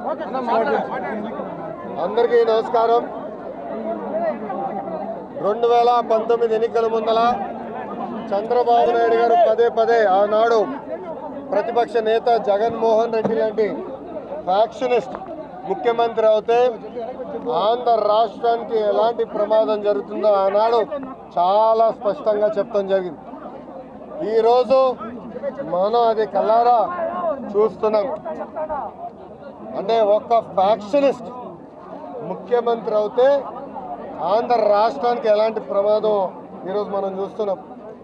అందరికీ నమస్కారం రెండు వేల పంతొమ్మిది ఎన్నికల ముందల చంద్రబాబు నాయుడు గారు పదే పదే ఆనాడు ప్రతిపక్ష నేత జగన్మోహన్ రెడ్డి లాంటి ఫ్యాక్షనిస్ట్ ముఖ్యమంత్రి అవుతే ఆంధ్ర రాష్ట్రానికి ఎలాంటి ప్రమాదం జరుగుతుందో ఆనాడు చాలా స్పష్టంగా చెప్తాం జరిగింది ఈరోజు మనం అది కల్లారా చూస్తున్నాం అంటే ఒక్క ఫ్యాక్షనిస్ట్ ముఖ్యమంత్రి అవుతే ఆంధ్ర రాష్ట్రానికి ఎలాంటి ప్రమాదం ఈరోజు మనం చూస్తున్నాం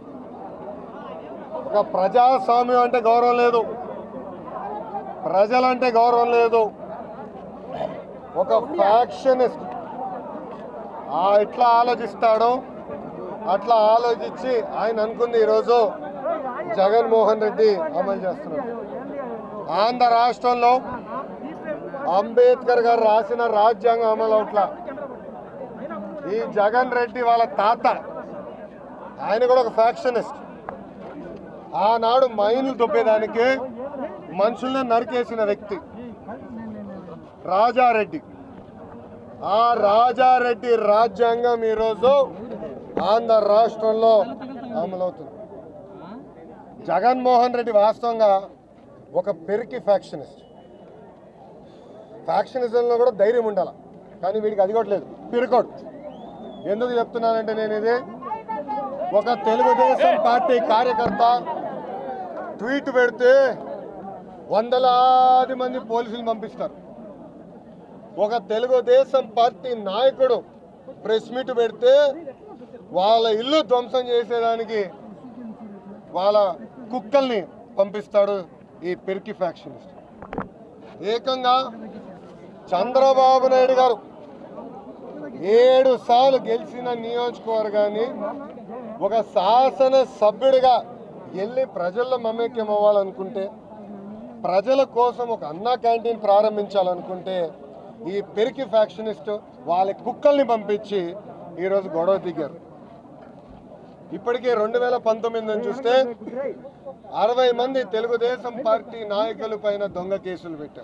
ఒక ప్రజాస్వామ్యం అంటే గౌరవం లేదు ప్రజలంటే గౌరవం లేదు ఒక ఫ్యాక్షనిస్ట్ ఆ ఎట్లా ఆలోచిస్తాడో అట్లా ఆలోచించి ఆయన అనుకుంది ఈరోజు జగన్మోహన్ రెడ్డి అమలు చేస్తున్నాడు ఆంధ్ర రాష్ట్రంలో అంబేద్కర్ గారు రాసిన రాజ్యాంగం అమలు అవట్లా ఈ జగన్ రెడ్డి వాళ్ళ తాత ఆయన కూడా ఒక ఫ్యాక్షనిస్ట్ ఆనాడు మైన్లు దొబ్బేదానికి మనుషుల్ని నరికేసిన వ్యక్తి రాజారెడ్డి ఆ రాజారెడ్డి రాజ్యాంగం ఈరోజు ఆంధ్ర రాష్ట్రంలో అమలవుతుంది జగన్మోహన్ రెడ్డి వాస్తవంగా ఒక పెరికి ఫ్యాక్షనిస్ట్ ఫ్యాక్షనిజంలో కూడా ధైర్యం ఉండాలి కానీ వీడికి అది కూడా లేదు పిరుకోడు ఎందుకు చెప్తున్నానంటే నేను ఇది ఒక తెలుగుదేశం పార్టీ కార్యకర్త ట్వీట్ పెడితే వందలాది మంది పోలీసులు పంపిస్తారు ఒక తెలుగుదేశం పార్టీ నాయకుడు ప్రెస్ మీట్ పెడితే వాళ్ళ ఇల్లు ధ్వంసం చేసేదానికి వాళ్ళ కుక్కల్ని పంపిస్తాడు ఈ పెరికి ఫ్యాక్షనిస్ట్ ఏకంగా చంద్రబాబు నాయుడు గారు ఏడు సార్లు గెలిచిన నియోజకవర్గాన్ని ఒక శాసన సభ్యుడిగా వెళ్ళి ప్రజల్లో మమేక్యం అవ్వాలనుకుంటే ప్రజల కోసం ఒక అన్నా క్యాంటీన్ ప్రారంభించాలనుకుంటే ఈ పెరికి ఫ్యాక్షనిస్ట్ వాళ్ళ కుక్కల్ని పంపించి ఈరోజు గొడవ దిగారు ఇప్పటికే రెండు వేల పంతొమ్మిది నుంచి చూస్తే అరవై మంది తెలుగుదేశం పార్టీ నాయకుల పైన దొంగ కేసులు పెట్టారు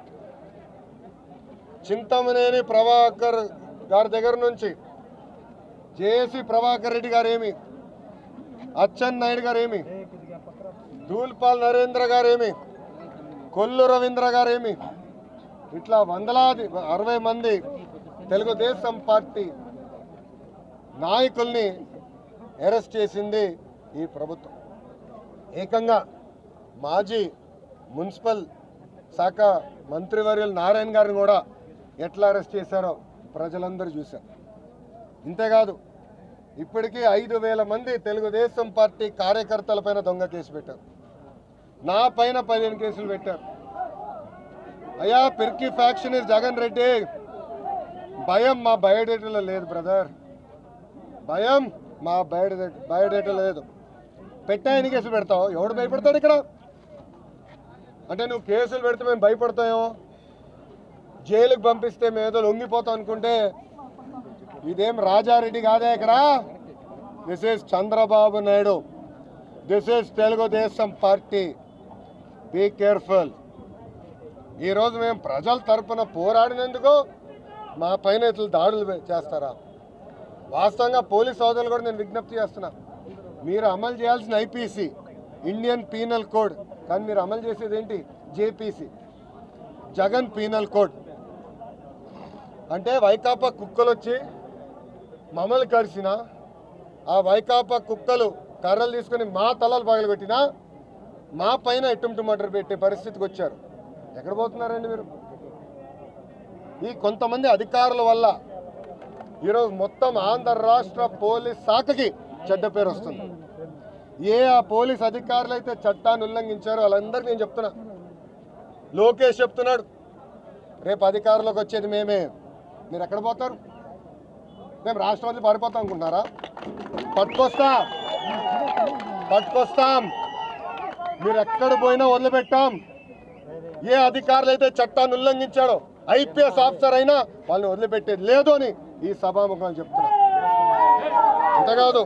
చింతమనేని ప్రభాకర్ గారి దగ్గర నుంచి జేఏసీ ప్రభాకర్ రెడ్డి గారు ఏమి అచ్చెన్ నాయుడు గారు ఏమి దూల్పాల్ నరేంద్ర గారు ఏమి కొల్లు రవీంద్ర గారు ఏమి ఇట్లా వందలాది అరవై మంది తెలుగుదేశం పార్టీ నాయకుల్ని అరెస్ట్ చేసింది ఈ ప్రభుత్వం ఏకంగా మాజీ మున్సిపల్ శాఖ మంత్రివర్యులు నారాయణ గారిని కూడా ఎట్లా అరెస్ట్ చేశారో ప్రజలందరూ చూశారు ఇంతేకాదు ఇప్పటికీ ఐదు వేల మంది తెలుగుదేశం పార్టీ కార్యకర్తలపైన దొంగ కేసు పెట్టారు నా పైన పదిహేను కేసులు పెట్టారు అయ్యా పిర్కి ఫ్యాక్షన్ జగన్ రెడ్డి భయం మా బయోడేటాలో లేదు బ్రదర్ భయం మా బయోడేట బయోడేటా లేదు పెట్టాయని కేసులు పెడతావు ఎవడు భయపడతాడు ఇక్కడ అంటే నువ్వు కేసులు పెడితే మేము భయపడతామేమో జైలుకి పంపిస్తే మేము ఏదో లొంగిపోతాం అనుకుంటే ఇదేం రాజారెడ్డి కాదే ఇక్కడ this is Chandrababu Naidu this is Telugu Desam party be careful ఈరోజు మేము ప్రజల తరపున పోరాడినందుకు మా పైన ఇట్లా దాడులు వే- చేస్తారా వాస్తవంగా పోలీస్ సోదరులు కూడా నేను విజ్ఞప్తి చేస్తున్నా మీరు అమలు చేయాల్సిన ఐపీసీ ఇండియన్ పీనల్ కోడ్ కానీ మీరు అమలు చేసేది ఏంటి జేపీసీ జగన్ పీనల్ కోడ్ అంటే వైకాపా కుక్కలు వచ్చి మమ్మల్ని కరిసిన ఆ వైకాపా కుక్కలు కర్రలు తీసుకొని మా తలలు పగలగొట్టినా మా పైన ఎట్టుంటు మటర్ పెట్టే పరిస్థితికి వచ్చారు ఎక్కడ పోతున్నారండి మీరు ఈ కొంతమంది అధికారుల వల్ల ఈరోజు మొత్తం ఆంధ్ర రాష్ట్ర పోలీస్ శాఖకి చెడ్డ పేరు వస్తుంది ఏ ఆ పోలీస్ అధికారులు అయితే చట్టాన్ని ఉల్లంఘించారో వాళ్ళందరికీ నేను చెప్తున్నా లోకేష్ చెప్తున్నాడు రేపు అధికారంలోకి వచ్చేది మేమే మీరు ఎక్కడ పోతారు మేము రాష్ట్రపతి పారిపోతాం అనుకుంటున్నారా పట్టుకొస్తాం పట్టుకొస్తాం మీరు ఎక్కడ పోయినా వదిలిపెట్టాం ఏ అధికారులు అయితే చట్టాన్ని ఉల్లంఘించాడో ఐపీఎస్ ఆఫీసర్ అయినా వాళ్ళని వదిలిపెట్టేది లేదు అని ఈ సభాముఖం చెప్తున్నా అంతేకాదు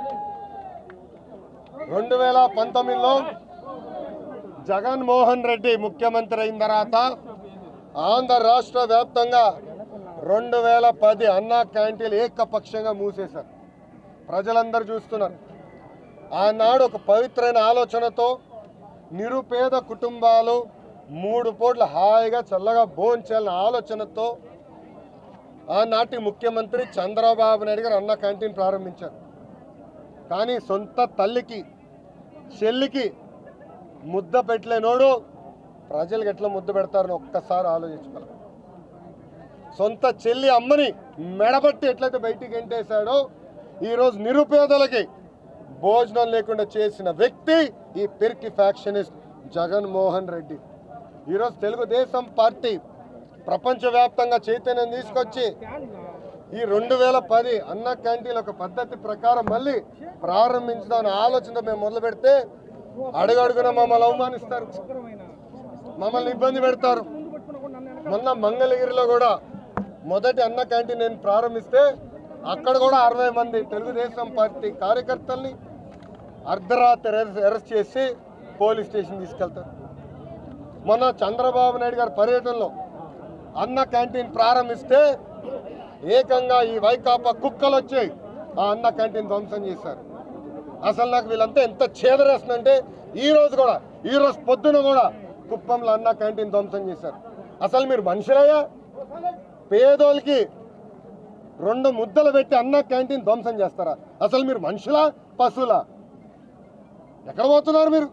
రెండు వేల పంతొమ్మిదిలో జగన్మోహన్ రెడ్డి ముఖ్యమంత్రి అయిన తర్వాత ఆంధ్ర రాష్ట్ర వ్యాప్తంగా రెండు వేల పది అన్నా క్యాంటీన్లు ఏకపక్షంగా మూసేశారు ప్రజలందరూ చూస్తున్నారు ఆనాడు ఒక పవిత్రైన ఆలోచనతో నిరుపేద కుటుంబాలు మూడు పూట్ల హాయిగా చల్లగా భోంచాలన్న ఆలోచనతో ఆనాటి ముఖ్యమంత్రి చంద్రబాబు నాయుడు గారు అన్న క్యాంటీన్ ప్రారంభించారు కానీ సొంత తల్లికి చెల్లికి ముద్ద పెట్టలేనోడు ప్రజలకు ఎట్లా ముద్ద పెడతారని ఒక్కసారి ఆలోచించుకోవాలి సొంత చెల్లి అమ్మని మెడబట్టి ఎట్లయితే బయటికి ఎంటేశాడో ఈరోజు నిరుపేదలకి భోజనం లేకుండా చేసిన వ్యక్తి ఈ పిరికి ఫ్యాక్షనిస్ట్ జగన్మోహన్ రెడ్డి ఈరోజు తెలుగుదేశం పార్టీ ప్రపంచవ్యాప్తంగా చైతన్యం తీసుకొచ్చి ఈ రెండు వేల పది అన్న క్యాంటీన్ ఒక పద్ధతి ప్రకారం మళ్ళీ ప్రారంభించడానికి ఆలోచన మేము మొదలు పెడితే అడుగడుగున మమ్మల్ని అవమానిస్తారు మమ్మల్ని ఇబ్బంది పెడతారు మొన్న మంగళగిరిలో కూడా మొదటి అన్న క్యాంటీన్ నేను ప్రారంభిస్తే అక్కడ కూడా అరవై మంది తెలుగుదేశం పార్టీ కార్యకర్తల్ని అర్ధరాత్రి అరెస్ట్ అరెస్ట్ చేసి పోలీస్ స్టేషన్ తీసుకెళ్తారు మొన్న చంద్రబాబు నాయుడు గారి పర్యటనలో అన్న క్యాంటీన్ ప్రారంభిస్తే ఏకంగా ఈ వైకాపా కుక్కలు వచ్చాయి ఆ అన్న క్యాంటీన్ ధ్వంసం చేశారు అసలు నాకు వీళ్ళంతా ఎంత చేదరేస్తుందంటే ఈ రోజు కూడా ఈ రోజు పొద్దున కూడా కుప్పంలో అన్న క్యాంటీన్ ధ్వంసం చేశారు అసలు మీరు మనుషులయ్యా పేదోళ్ళకి రెండు ముద్దలు పెట్టి అన్న క్యాంటీన్ ధ్వంసం చేస్తారా అసలు మీరు మనుషులా పశువులా ఎక్కడ పోతున్నారు మీరు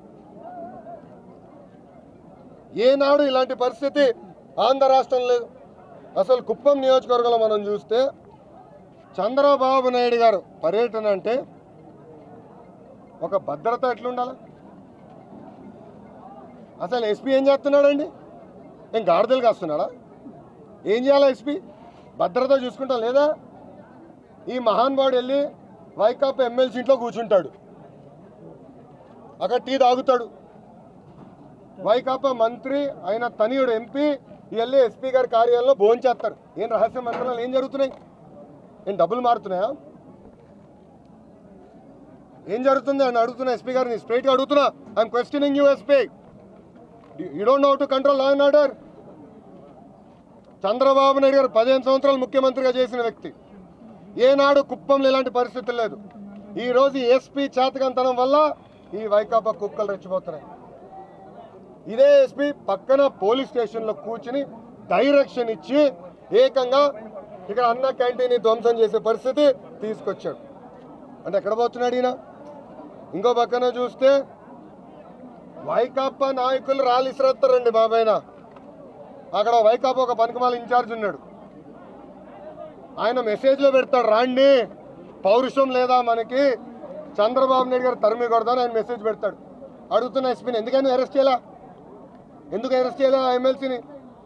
ఏనాడు ఇలాంటి పరిస్థితి ఆంధ్ర రాష్ట్రం లేదు అసలు కుప్పం నియోజకవర్గంలో మనం చూస్తే చంద్రబాబు నాయుడు గారు పర్యటన అంటే ఒక భద్రత ఎట్లుండాలి అసలు ఎస్పీ ఏం చేస్తున్నాడండి ఏం గాడిదలు కాస్తున్నాడా ఏం చేయాలా ఎస్పీ భద్రత చూసుకుంటా లేదా ఈ మహానుభావుడు వెళ్ళి వైకాపా ఎమ్మెల్సీ ఇంట్లో కూర్చుంటాడు అక్కడ టీ తాగుతాడు వైకాపా మంత్రి అయిన తనియుడు ఎంపీ వెళ్ళి ఎస్పీ గారి కార్యాలయంలో భోంచేస్తారు ఏం రహస్య మంత్రాలు ఏం జరుగుతున్నాయి ఏం డబ్బులు మారుతున్నాయా ఏం జరుగుతుంది అని అడుగుతున్నా ఎస్పీ గారిని స్ట్రైట్గా అడుగుతున్నా I'm questioning you SP you don't know to control law and order Chandrababu Naidu garu పదిహేను సంవత్సరాలు ముఖ్యమంత్రిగా చేసిన వ్యక్తి ఏనాడు కుప్పంలో ఇలాంటి పరిస్థితి లేదు ఈ రోజు ఎస్పీ చేతకంతనం వల్ల ఈ వైకాపా కుక్కలు రెచ్చిపోతున్నాయి ఇదే ఎస్పీ పక్కన పోలీస్ స్టేషన్లో కూర్చుని డైరెక్షన్ ఇచ్చి ఏకంగా ఇక్కడ అన్న క్యాంటీన్ ధ్వంసం చేసే పరిస్థితి తీసుకొచ్చాడు అంటే ఎక్కడ పోతున్నాడు ఈయన ఇంకో పక్కన చూస్తే వైకాపా నాయకులు రాళ్ళు ఇసిరేస్తారండి బాబాయిన అక్కడ వైకాపా ఒక పనికిమాల ఇన్ఛార్జ్ ఉన్నాడు ఆయన మెసేజ్లో పెడతాడు రాండి పౌరుషం లేదా మనకి చంద్రబాబు నాయుడు గారు తరిమి కొడదాని ఆయన మెసేజ్ పెడతాడు అడుగుతున్న ఎస్పీని ఎందుకని అరెస్ట్ చేయాలా ఎందుకు అరెస్ట్ చేయాలా ఎమ్మెల్సీని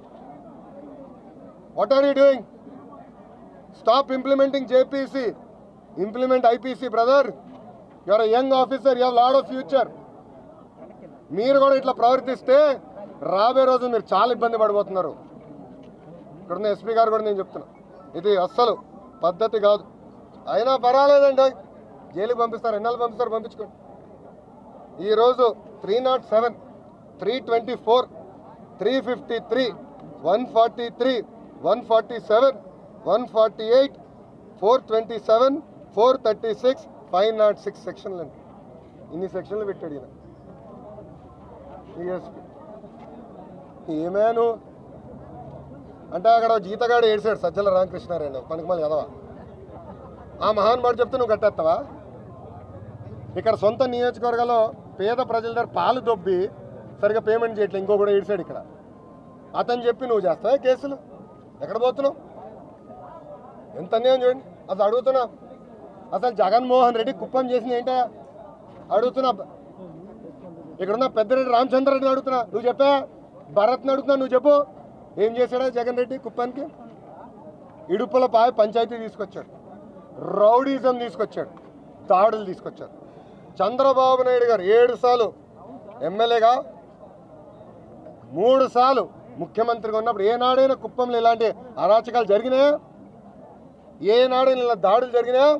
what are you doing stop implementing JPC implement IPC brother you're young officer you lot of future మీరు కూడా ఇట్లా ప్రవర్తిస్తే రాబోయే రోజు మీరు చాలా ఇబ్బంది పడిపోతున్నారు ఇక్కడున్న ఎస్పీ గారు కూడా నేను చెప్తున్నా ఇది అస్సలు పద్ధతి కాదు అయినా పర్వాలేదండి జైలుకి పంపిస్తారు ఎన్నాళ్ళు పంపిస్తారు పంపించుకోండి ఈరోజు three nought seven three twenty four three fifty three one forty three one forty seven one forty eight four twenty seven four thirty six five nought six సెక్షన్లు అండి ఇన్ని సెక్షన్లు పెట్టాడు ఈయన ESP. ఏమేను అంటే అక్కడ ఒక జీతగాడు ఏడిశాడు సజ్జల రామకృష్ణారాయణ పనికి మళ్ళీ ఎదవా ఆ మహానుభావుడు చెప్తే నువ్వు కట్టేస్తావా ఇక్కడ సొంత నియోజకవర్గంలో పేద ప్రజల దగ్గర పాలు దొబ్బి సరిగా పేమెంట్ చేయట్లేదు ఇంకో కూడా ఏడిశాడు ఇక్కడ అతను చెప్పి నువ్వు చేస్తావా కేసులు ఎక్కడ పోతున్నావు ఎంత అన్యాయం చూడండి అసలు అడుగుతున్నా అసలు జగన్మోహన్ రెడ్డి కుప్పం చేసింది ఏంటా అడుగుతున్నా ఇక్కడున్న పెద్దరెడ్డి రామచంద్రరెడ్డిని అడుగుతున్నా నువ్వు చెప్పా భరత్ని అడుగుతున్నా నువ్వు చెప్పు ఏం చేశాడా జగన్ రెడ్డి కుప్పానికి ఇడుపుల పాయ పంచాయతీ తీసుకొచ్చాడు రౌడీజం తీసుకొచ్చాడు దాడులు తీసుకొచ్చాడు చంద్రబాబు నాయుడు గారు ఏడు సార్లు ఎమ్మెల్యేగా మూడు సార్లు ముఖ్యమంత్రిగా ఉన్నప్పుడు ఏనాడైనా కుప్పంలో ఇలాంటి అరాచకాలు జరిగినాయా ఏనాడైనా ఇలా దాడులు జరిగినాయా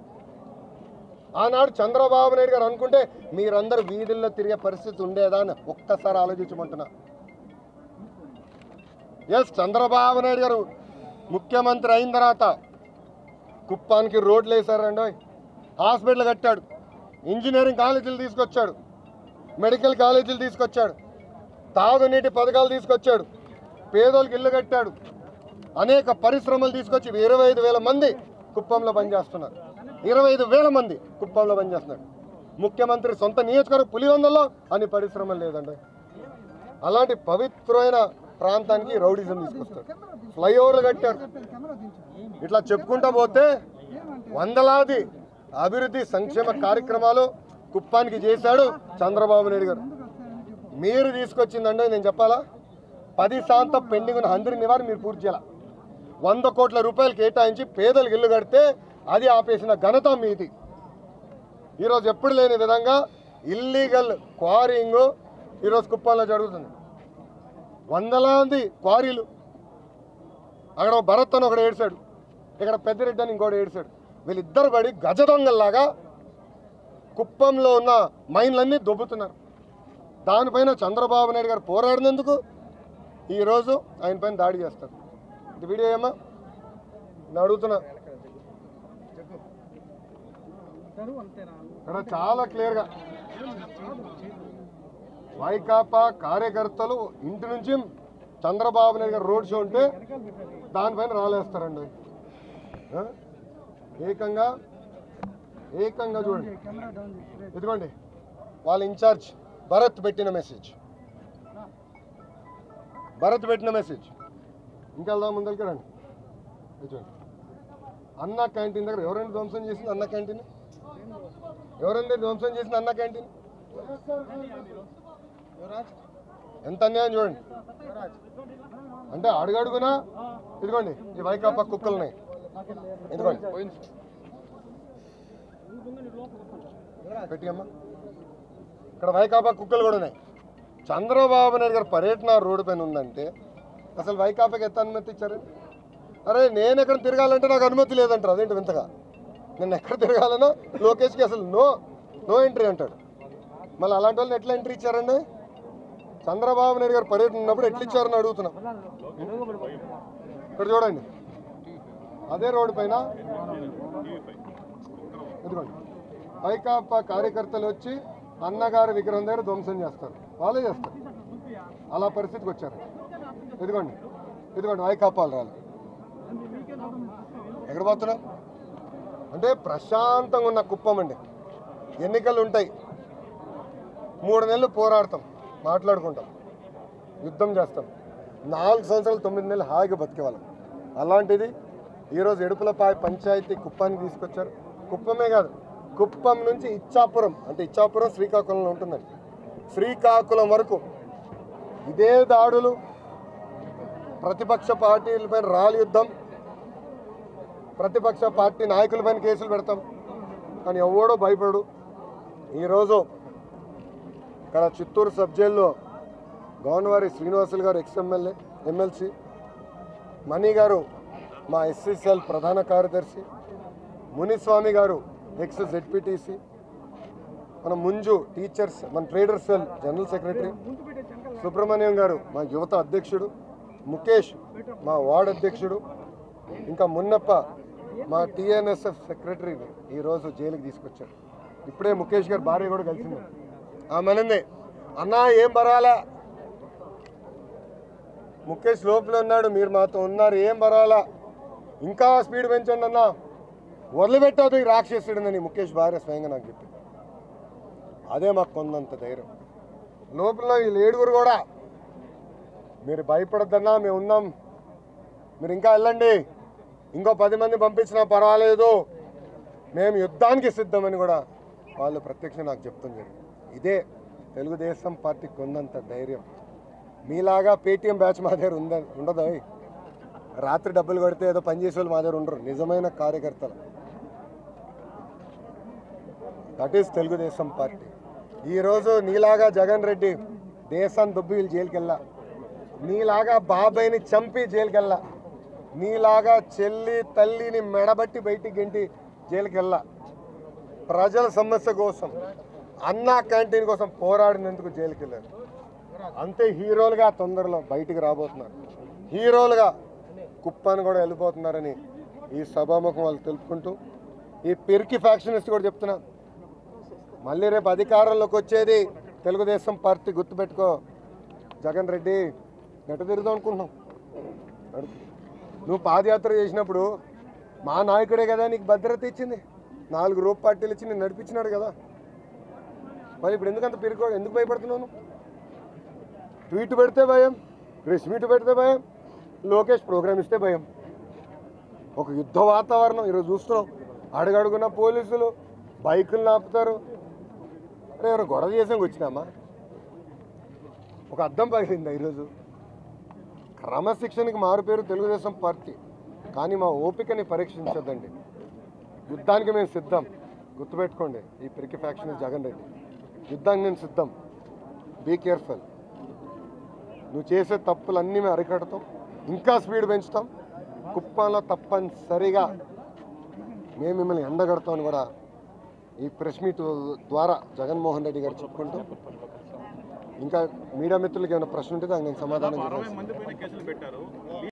ఆనాడు చంద్రబాబు నాయుడు గారు అనుకుంటే మీరందరూ వీధుల్లో తిరిగే పరిస్థితి ఉండేదా అని ఒక్కసారి ఆలోచించమంటున్నా ఎస్ చంద్రబాబు నాయుడు గారు ముఖ్యమంత్రి అయిన తర్వాత కుప్పానికి రోడ్లు వేశారండి హాస్పిటల్ కట్టాడు ఇంజనీరింగ్ కాలేజీలు తీసుకొచ్చాడు మెడికల్ కాలేజీలు తీసుకొచ్చాడు తాగునీటి పథకాలు తీసుకొచ్చాడు పేదోళ్ళకి ఇల్లు కట్టాడు అనేక పరిశ్రమలు తీసుకొచ్చి ఇరవై ఐదు వేల మంది కుప్పంలో పనిచేస్తున్నారు ఇరవై ఐదు వేల మంది కుప్పంలో పనిచేస్తున్నారు ముఖ్యమంత్రి సొంత నియోజకవర్గం పులివందల్లో అన్ని పరిశ్రమలు లేదండి అలాంటి పవిత్రమైన ప్రాంతానికి రౌడిజం తీసుకొస్తారు ఫ్లైఓవర్లు కట్టారు ఇట్లా చెప్పుకుంటా పోతే వందలాది అభివృద్ధి సంక్షేమ కార్యక్రమాలు కుప్పానికి చేశాడు చంద్రబాబు నాయుడు గారు మీరు తీసుకొచ్చిందండి నేను చెప్పాలా పది శాతం పెండింగ్ ఉన్న హండ్రి నివారణ మీరు పూర్తి చేయాల వంద కోట్ల రూపాయలు కేటాయించి పేదలకు ఇల్లు కడితే అది ఆపేసిన ఘనత మీది ఈరోజు ఎప్పుడు లేని విధంగా ఇల్లీగల్ క్వారింగ్ ఈరోజు కుప్పంలో జరుగుతుంది వందలాది క్వారీలు అక్కడ ఒక భరత్ అని ఒకడు ఏడ్చాడు ఇక్కడ పెద్దిరెడ్డి అని ఇంకోటి ఏడ్చాడు వీళ్ళిద్దరు పడి గజ దొంగల్లాగా కుప్పంలో ఉన్న మైన్లన్నీ దొబ్బుతున్నారు దానిపైన చంద్రబాబు నాయుడు గారు పోరాడినందుకు ఈరోజు ఆయన పైన దాడి చేస్తారు ఇది వీడియో ఏమా నేను అడుగుతున్నా ఇక్కడ చాలా క్లియర్గా వైకాపా కార్యకర్తలు ఇంటి నుంచి చంద్రబాబు నాయుడు గారు రోడ్ షో ఉంటే దానిపైన రాలేస్తారండి ఆ? ఏకంగా ఏకంగా చూడండి ఇదిగోండి వాళ్ళ ఇన్ఛార్జ్ భరత్ పెట్టిన మెసేజ్ భరత్ పెట్టిన మెసేజ్ ఇంకా వెళ్దాం ముందరికి రండి ఇది చూడండి అన్న క్యాంటీన్ దగ్గర ఎవరైనా ధ్వంసం చేసింది అన్న క్యాంటీన్ ఎవరైనా ధ్వంసం చేసింది అన్న క్యాంటీన్ ఎంత అన్యాయం చూడండి అంటే అడుగడుగునా ఇదిగోండి ఈ వైకాపా కుక్కలు ఉన్నాయి ఇదిగోండి పెట్టియమ్మా ఇక్కడ వైకాపా కుక్కలు కూడా ఉన్నాయి చంద్రబాబు నాయుడు గారు పర్యటన రోడ్డు పైన ఉందంటే అసలు వైకాపాకి ఎంత అనుమతి ఇచ్చారు అరే నేను ఎక్కడ తిరగాలంటే నాకు అనుమతి లేదంటారు అదేంటి వింతగా నేను ఎక్కడ తిరగాలనో లోకేష్కి అసలు నో నో ఎంట్రీ అంటాడు మళ్ళీ అలాంటి వాళ్ళని ఎట్లా ఎంట్రీ ఇచ్చారండి చంద్రబాబు నాయుడు గారు పర్యటన ఉన్నప్పుడు ఎట్లా ఇచ్చారని అడుగుతున్నాం ఇక్కడ చూడండి అదే రోడ్డు పైన ఇదిగోండి వైకాపా కార్యకర్తలు వచ్చి అన్నగారి విగ్రహం దగ్గర ధ్వంసం చేస్తారు వాళ్ళే చేస్తారు అలా పరిస్థితికి వచ్చారు ఇదిగోండి ఇదిగోండి వైకాపాలు రాలి ఎక్కడ పోతున్నా అంటే ప్రశాంతంగా ఉన్న కుప్పం అండి ఎన్నికలు ఉంటాయి మూడు నెలలు పోరాడతాం మాట్లాడుకుంటాం యుద్ధం చేస్తాం నాలుగు సంవత్సరాలు తొమ్మిది నెలలు హాయిగా బతికేవాళ్ళం అలాంటిది ఈరోజు ఎడుపులపాయ పంచాయతీ కుప్పానికి తీసుకొచ్చారు కుప్పమే కాదు కుప్పం నుంచి ఇచ్చాపురం అంటే ఇచ్చాపురం శ్రీకాకుళంలో ఉంటుందండి శ్రీకాకుళం వరకు ఇదే దాడులు ప్రతిపక్ష పార్టీలపైన రాలి యుద్ధం ప్రతిపక్ష పార్టీ నాయకులపైన కేసులు పెడతాం కానీ ఎవడో భయపడు ఈరోజు ఇక్కడ చిత్తూరు సబ్ జైల్లో గౌనవారి శ్రీనివాసులు గారు ఎక్స్ ఎమ్మెల్యే ఎమ్మెల్సీ మణి గారు మా ఎస్సీసీఎల్ ప్రధాన కార్యదర్శి మునిస్వామి గారు ఎక్స్ జెడ్పీటీసీ మన ముంజు టీచర్స్ మన trader cell general secretary Subrahmanyam garu మా యువత అధ్యక్షుడు ముఖేష్ మా వార్డ్ అధ్యక్షుడు ఇంకా మున్నప్ప మా టీఎన్ఎస్ఎఫ్ సెక్రటరీని ఈరోజు జైలుకి తీసుకొచ్చారు ఇప్పుడే ముఖేష్ గారు భార్య కూడా కలిసింది ఆమెనంది అన్నా ఏం పర్వాలా ముఖేష్ లోపల ఉన్నాడు మీరు మాతో ఉన్నారు ఏం పర్వాలా ఇంకా స్పీడ్ పెంచండి అన్న వదిలిపెట్టదు ఈ రాక్షసుడినని ముఖేష్ భార్య స్వయంగా నాకు చెప్పింది అదే మాకు కొందంత ధైర్యం లోపల వీళ్ళు ఏడుగురు కూడా మీరు భయపడద్దన్నా మేము ఉన్నాం మీరు ఇంకా వెళ్ళండి ఇంకో పది మంది పంపించినా పర్వాలేదు మేము యుద్ధానికి సిద్ధమని కూడా వాళ్ళు ప్రత్యక్ష నాకు చెప్తుంది జరిగింది ఇదే తెలుగుదేశం పార్టీకి ఉన్నంత ధైర్యం మీలాగా పేటీఎం బ్యాచ్ మా దగ్గర ఉంద ఉండదు ఓయ్. రాత్రి డబ్బులు కొడితే ఏదో పని చేసే వాళ్ళు మా దగ్గర ఉండరు నిజమైన కార్యకర్తలు దట్ ఈస్ తెలుగుదేశం పార్టీ ఈరోజు నీలాగా జగన్ రెడ్డి దేశాన్ని దుబ్బి వీళ్ళు జైలుకి వెళ్ళా నీలాగా బాబాయ్ని చంపి జైలుకి వెళ్ళా నీలాగా చెల్లి తల్లిని మెడబట్టి బయటికి గెంటి జైలుకి వెళ్ళా ప్రజల సమస్య కోసం అన్నా క్యాంటీన్ కోసం పోరాడినందుకు జైలుకి వెళ్ళారు అంతే హీరోలుగా తొందరలో బయటికి రాబోతున్నారు హీరోలుగా కుప్పాన్ని కూడా వెళ్ళిపోతున్నారని ఈ సభాముఖం వాళ్ళు తెలుపుకుంటూ ఈ పిరికి ఫ్యాక్షనిస్ట్ కూడా చెప్తున్నా మళ్ళీ రేపు అధికారంలోకి వచ్చేది తెలుగుదేశం పార్టీ గుర్తుపెట్టుకో జగన్ రెడ్డి నెట తిరుగుదాం అనుకుంటున్నాం నడు. నువ్వు పాదయాత్ర చేసినప్పుడు మా నాయకుడే కదా నీకు భద్రత ఇచ్చింది నాలుగు రూప్ పార్టీలు ఇచ్చి నేను నడిపించినాడు కదా మరి ఇప్పుడు ఎందుకంత పిరుకో ఎందుకు భయపడుతున్నాను ట్వీట్ పెడితే భయం ప్రెస్ మీట్ పెడితే భయం లోకేష్ ప్రోగ్రామ్ ఇస్తే భయం ఒక యుద్ధ వాతావరణం ఈరోజు చూస్తున్నాం అడుగడుగున పోలీసులు బైకులు ఆపుతారు అరే ఎవరు గొడవ చేసాక వచ్చినామా ఒక అద్దం పగిలిందా ఈరోజు క్రమశిక్షణకి మారు పేరు తెలుగుదేశం పార్టీ కానీ మా ఓపికని పరీక్షించొద్దండి యుద్ధానికి మేము సిద్ధం గుర్తుపెట్టుకోండి ఈ పిరికి ఫ్యాక్షన్ జగన్ రెడ్డి యుద్ధానికి నేను సిద్ధం బీ కేర్ఫుల్ నువ్వు చేసే తప్పులన్నీ మేము అరికడతాం ఇంకా స్పీడ్ పెంచుతాం కుప్పంలో తప్పనిసరిగా మేము మిమ్మల్ని ఎండగడతామని కూడా ఈ ప్రెస్ మీట్ ద్వారా జగన్మోహన్ రెడ్డి గారు చెప్పుకుంటూ ఇంకా మీడియా మిత్రులకి ఏమైనా ప్రశ్న ఉంటే దానికి నేను సమాధానం అరవై చెప్పేస్తాను మంది పైన కేసులు పెట్టారు